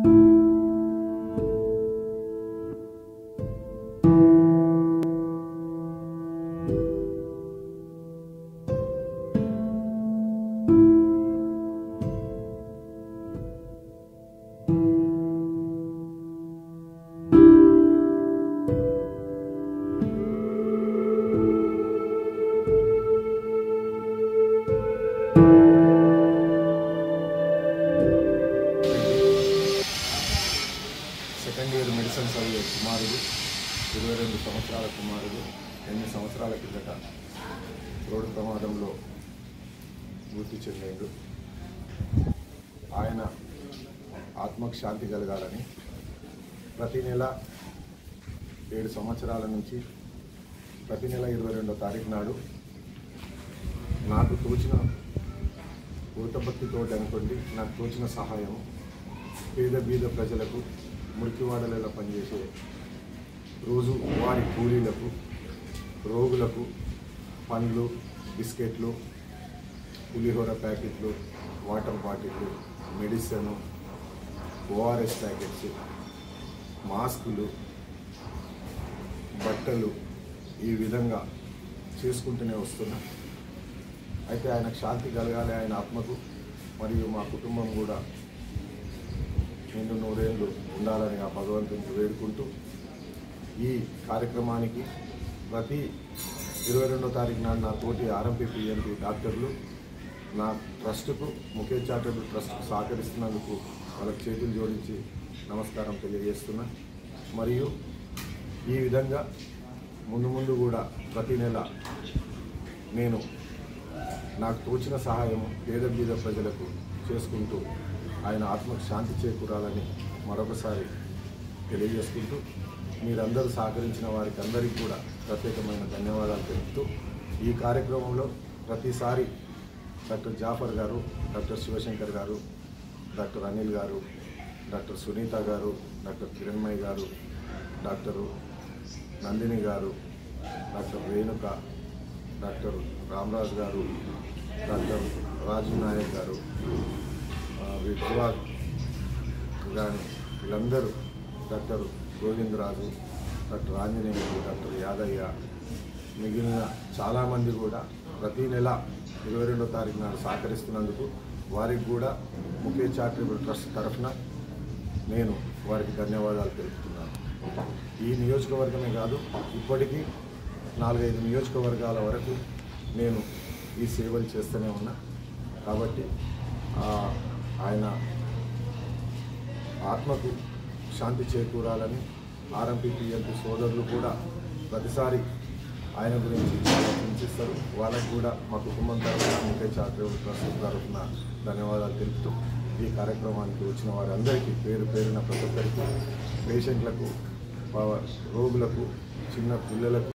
second year medicine చదివే కుమారుడు ఇరవై రెండు సంవత్సరాల కుమారుడు ఎనిమిది సంవత్సరాల కిందట రోడ్డు ప్రమాదంలో మృతి చెందాడు ఆయన ఆత్మకు శాంతి కలగాలని ప్రతి నెల ఏడు సంవత్సరాల నుంచి ప్రతి నెల ఇరవై రెండో తారీఖు నాడు నాకు తోచిన ఊతభక్తితోటి అనుకోండి నాకు తోచిన సహాయం పేద బీద ప్రజలకు మురికివాడలలో పనిచేసే రోజు వారి కూలీలకు రోగులకు పండ్లు బిస్కెట్లు పులిహోర ప్యాకెట్లు వాటర్ బాటిళ్ళు మెడిసిన్ ఓఆర్ఎస్ ప్యాకెట్స్ మాస్కులు బట్టలు ఈ విధంగా చేసుకుంటూనే వస్తున్నా అయితే ఆయనకు శాంతి కలగాలి ఆయన ఆత్మకు మరియు మా కుటుంబం కూడా నిండు నూరేళ్ళు ఉండాలని ఆ భగవంతుని వేడుకుంటూ ఈ కార్యక్రమానికి ప్రతి ఇరవై రెండో తారీఖు నాడు నా తోటి ఆర్ఎంపీ పిఎంపీ డాక్టర్లు నా ట్రస్టుకు ముఖేష్ చారిటబుల్ ట్రస్ట్కు సహకరిస్తున్నందుకు వాళ్ళకి చేతులు జోడించి నమస్కారం తెలియజేస్తున్నా మరియు ఈ విధంగా ముందు ముందు కూడా ప్రతి నెల నేను నాకు తోచిన సహాయం పేద బీద ప్రజలకు చేసుకుంటూ ఆయన ఆత్మకు శాంతి చేకూరాలని మరొకసారి తెలియజేసుకుంటూ మీరందరూ సహకరించిన వారికి అందరికీ కూడా ప్రత్యేకమైన ధన్యవాదాలు తెలుపుతూ ఈ కార్యక్రమంలో ప్రతిసారి డాక్టర్ జాఫర్ గారు డాక్టర్ శివశంకర్ గారు డాక్టర్ అనిల్ గారు డాక్టర్ సునీత గారు డాక్టర్ కిరణ్మయ్య గారు డాక్టరు నందిని గారు డాక్టర్ రేణుక డాక్టర్ రామరాజు గారు డాక్టర్ రాజు నాయక్ గారు ఆ, విద్వాన్ కానీ వీళ్ళందరూ doctor Govindaraju doctor Anjaneyulu doctor Yadaiah మిగిలిన చాలామంది కూడా ప్రతి నెల ఇరవై రెండో తారీఖు నాడు సహకరిస్తున్నందుకు వారికి కూడా ముఖేష్ చారిటబుల్ ట్రస్ట్ తరఫున నేను వారికి ధన్యవాదాలు తెలుపుతున్నాను ఈ నియోజకవర్గమే కాదు ఇప్పటికీ నాలుగైదు నియోజకవర్గాల వరకు నేను ఈ సేవలు చేస్తూనే ఉన్నా కాబట్టి ఆ, ఆయన ఆత్మకు శాంతి చేకూరాలని ఆర్ఎంపీ పిఎంపీ సోదరులు కూడా ప్రతిసారి ఆయన గురించి చాలా చింతిస్తారు వాళ్ళకు కూడా మా కుటుంబం తరఫున ముఖే చారిటబుల్ ట్రస్ట్ తరఫున ధన్యవాదాలు తెలుపుతూ ఈ కార్యక్రమానికి వచ్చిన వారందరికీ పేరు పేరున ప్రతి ఒక్కరికి పేషెంట్లకు వా- రోగులకు చిన్న పిల్లలకు